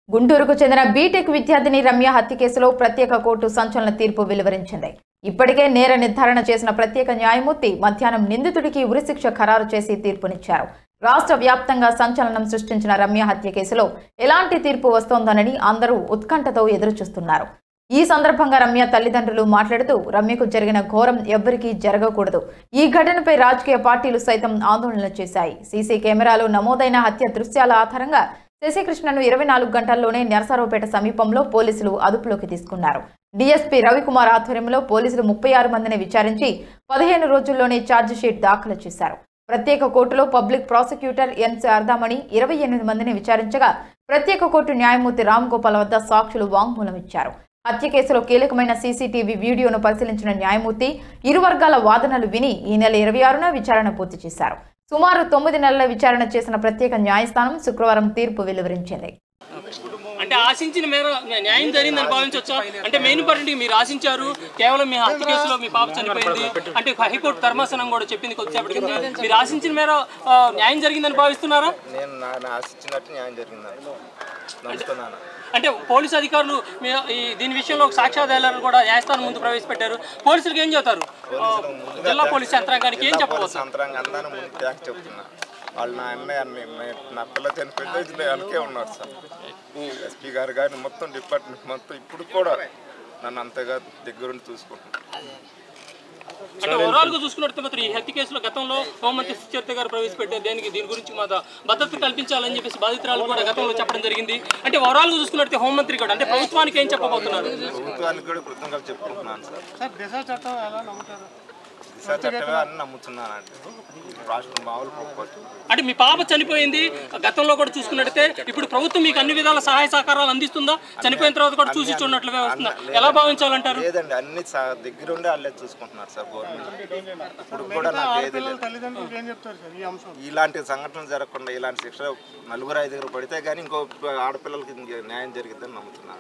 గుంటూరుకు చెందిన బీటెక్ విద్యార్థిని రమ్య హత్య కేసులో ప్రత్యేక కోర్టు సంచలన తీర్పు వెలువరించింది ఇప్పటికే నేర నిర్ధారణ చేసిన ప్రత్యేక న్యాయమూర్తి మధ్యాహ్నం నిందితుడికి ఉరిశిక్ష ఖరారు చేసి తీర్పునిచ్చారు రాష్ట్ర వ్యాప్తంగా సంచలనం సృష్టించిన రమ్య హత్య కేసులో ఎలాంటి తీర్పు వస్తోందనని అందరూ ఉత్కంఠతో ఎదురుచూస్తున్నారు ఈ సందర్భంగా రమ్య తల్లిదండ్రులు మాట్లాడుతూ రమ్యకు జరిగిన ఘోరం ఎవ్వరికీ జరగకూడదు ఈ ఘటనపై రాజకీయ పార్టీలు సైతం ఆందోళన చేశాయి సీసీ కెమెరాలో నమోదైన హత్య దృశ్యాల ఆధారంగా శశికృష్ణను ఇరవై నాలుగు గంటల్లోనే నరసరావుపేట సమీపంలో పోలీసులు అదుపులోకి తీసుకున్నారు డీఎస్పీ రవికుమార్ ఆధ్వర్యంలో పోలీసులు ముప్పై ఆరు మందిని విచారించి పదిహేను రోజుల్లోనే ఛార్జిషీట్ దాఖలు చేశారు ప్రత్యేక కోర్టులో పబ్లిక్ ప్రాసిక్యూటర్ ఎన్ శారదామణి ఇరవై ఎనిమిది మందిని విచారించగా ప్రత్యేక కోర్టు న్యాయమూర్తి రామ్ గోపాల్ వద్ద సాక్షులు వాంగ్మూలం ఇచ్చారు హత్య కేసులో కీలకమైన సీసీటీవీ వీడియోను పరిశీలించిన న్యాయమూర్తి ఇరు వర్గాల వాదనలు విని ఈ నెల ఇరవై ఆరున విచారణ పూర్తి చేశారు సుమారు తొమ్మిది నెలల విచారణ చేసిన ప్రత్యేక న్యాయస్థానం శుక్రవారం తీర్పు వెలువరించింది అంటే ఆశించిన మేర న్యా- న్యాయం జరిగిందని భావించవచ్చా అంటే మెయిన్ పాయింట్ మీరు ఆశించారు కేవలం మీ హత్య కేసులో మీ పాప చనిపోయింది అంటే హైకోర్టు ధర్మాసనం కూడా చెప్పింది కొద్దిసేపటి కింద మీరు ఆశించిన మేర ఆ, న్యాయం జరిగిందని భావిస్తున్నారా నేను నా నా ఆశించినట్టు న్యాయం జరిగిందని నమ్ముతున్నాను అంటే పోలీసు అధికారులు మీ ఈ దీని విషయంలో ఒక సాక్ష్యాధారాలను కూడా న్యాయస్థానం ముందు ప్రవేశపెట్టారు పోలీసులకు ఏం చెబుతారు ఆ, జిల్లా పోలీసు యంత్రాంగానికి ఏం చెప్పవచ్చు సంతరంగా అందరం ముందు ట్యాక్ చెప్తున్నా వాళ్ళు నా అన్నయ్య అన్ని మే- నా పిల్ల చనిపోతే ఇది వెనకే ఉన్నారు సార్ ఎస్పీ గారు కానీ మొత్తం డిపార్ట్మెంట్ మొత్తం ఇప్పుడు కూడా నన్ను అంతగా దగ్గరుండి చూసుకుంటున్నాను అంటే ఓవరాల్ గా చూసుకున్నట్టు మాత్రం ఈ హత్య కేసులో గతంలో హోంమంత్రి సుచరిత గారు ప్రవేశపెట్టారు దేనికి దీని గురించి మా భద్రత కల్పించాలని చెప్పేసి బాధితురాలు కూడా గతంలో చెప్పడం జరిగింది అంటే ఓవరాల్ గా చూసుకున్నట్టు హోంమంత్రి కూడా అంటే ప్రభుత్వానికి ఏం చెప్పబోతున్నారు ప్రభుత్వానికి కూడా కృతజ్ఞతలు చెప్పుకుంటున్నాను సార్ సార్ దిశ చట్టం ఎలా నమ్ముతారు దిశ చట్టమే అని నమ్ముతున్నాను అంటే రాష్ట్రం మామూలు పొరపాటు అంటే మీ పాప చనిపోయింది గతంలో కూడా చూసుకున్నట్టయితే ఇప్పుడు ప్రభుత్వం మీకు అన్ని విధాల సహాయ సహకారాలు అందిస్తుందా చనిపోయిన తర్వాత కూడా చూసి చూడనట్లుగా వస్తుందా ఎలా భావించాలంటారు లేదండి అన్ని సా- దగ్గరుండి వాళ్ళే చూసుకుంటున్నారు సార్ గవర్నమెంట్ ఇప్పుడు కూడా నాకు ఏది లేదు తల్లిదండ్రులకు ఏం చెప్తారు సార్ ఈ అంశం ఇలాంటి సంఘటనలు జరగకుండా ఇలాంటి శిక్ష నలుగురు ఐదుగురు పడితే కానీ ఇంకో ఆడపిల్లలకి ఇంక న్యాయం జరిగిద్దని నమ్ముతున్నాను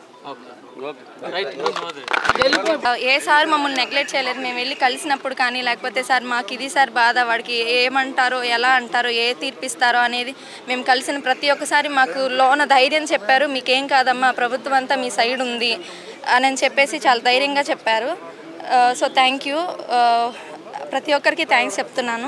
ఏ సార్ మమ్మల్ని నెగ్లెక్ట్ చేయలేదు మేము వెళ్ళి కలిసినప్పుడు కానీ లేకపోతే సార్ మాకు ఇది సార్ బాధ వాడికి ఏమంటారో ఎలా అంటారో ఏ తీర్పిస్తారో అనేది మేము కలిసిన ప్రతి ఒక్కసారి మాకు లోన ధైర్యం చెప్పారు మీకేం కాదమ్మా ప్రభుత్వం అంతా మీ సైడ్ ఉంది అని చెప్పేసి చాలా ధైర్యంగా చెప్పారు సో థ్యాంక్ యూ ప్రతి ఒక్కరికి థ్యాంక్స్ చెప్తున్నాను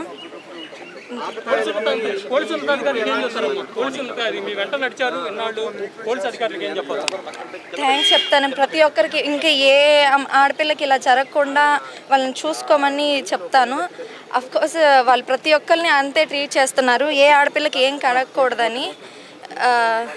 పోలీసు అధికారులకు ఏం చేస్తారమ్మా పోలీసు అధికారి మీ వెంట నడిచారు ఎన్నాళ్ళు పోలీసు అధికారులకు ఏం చెప్పవచ్చు థ్యాంక్స్ చెప్తాను ప్రతి ఒక్కరికి ఇంకా ఏ అమ్- ఆడపిల్లకి ఇలా జరగకుండా వాళ్ళని చూసుకోమని చెప్తాను కోర్స్ వాళ్ళు ప్రతి ఒక్కరిని అంతే ట్రీట్ చేస్తున్నారు ఏ ఆడపిల్లకి ఏం కడగకూడదని ఆ,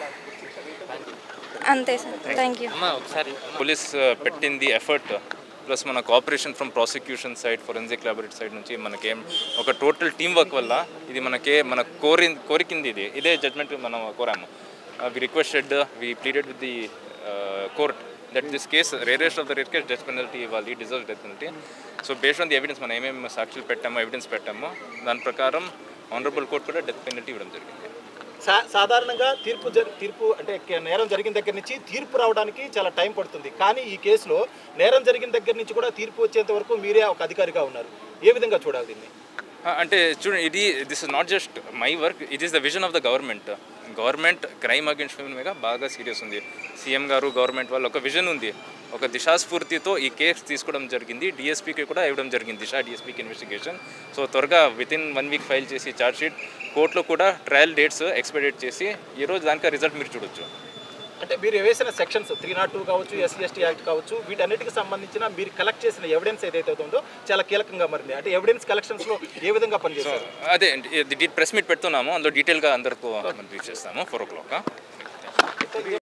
అంతే సార్ థ్యాంక్ యూ పోలీస్ పెట్టింది ఎఫర్ట్ ప్లస్ మన cooperation from prosecution side forensic laboratory side నుంచి మనకేం ఒక టోటల్ టీమ్ వర్క్ వల్ల ఇది మనకే మన కోరి కోరికింది ఇది ఇదే జడ్జ్మెంట్ మనం కోరాము we requested we pleaded with the court that this case rarest of the rare case death penalty ఇవ్వాలి deserve death penalty so based on the evidence మనం ఏమేమి సాక్షులు పెట్టామో ఎవిడెన్స్ పెట్టామో దాని ప్రకారం ఆనరబుల్ కోర్ట్ కూడా డెత్ పెనల్టీ ఇవ్వడం జరిగింది సా- సాధారణంగా తీర్పు జరి- తీర్పు అంటే కే- నేరం జరిగిన దగ్గర నుంచి తీర్పు రావడానికి చాలా టైం పడుతుంది కానీ ఈ కేసులో నేరం జరిగిన దగ్గర నుంచి కూడా తీర్పు వచ్చేంత వరకు మీరే ఒక అధికారిగా ఉన్నారు ఏ విధంగా చూడాలి దీన్ని ఆ, అంటే చూడండి ఇది this is not just my work it is the vision of the government government crime against women మీద బాగా సీరియస్ ఉంది సీఎం గారు గవర్నమెంట్ వాళ్ళు ఒక విజన్ ఉంది ఒక దిశాస్ఫూర్తితో ఈ కేసు తీసుకోవడం జరిగింది డిఎస్పీకి కూడా ఇవ్వడం జరిగింది దిశా డిఎస్పీకి ఇన్వెస్టిగేషన్ సో త్వరగా within one week file చేసి ఛార్జ్ షీట్ కోర్టులో కూడా ట్రయల్ డేట్స్ ఎక్స్పెడేట్ చేసి ఈరోజు దానికి రిజల్ట్ మీరు చూడొచ్చు అంటే మీరు వేసిన సెక్షన్స్ త్రీ నాట్ టూ కావచ్చు ఎస్సీ ఎస్టీ యాక్ట్ కావచ్చు వీటన్నిటికి సంబంధించిన మీరు కలెక్ట్ చేసిన ఎవిడెన్స్ ఏదైతే ఉందో చాలా కీలకంగా మారింది అంటే ఎవిడెన్స్ కలెక్షన్స్లో ఏ విధంగా పనిచేస్తారు అదే ప్రెస్ మీట్ పెడుతున్నాము అందులో డీటెయిల్గా అందరితో మనం బ్రీఫ్ చేస్తాము ఫోర్ ఓ క్లాక్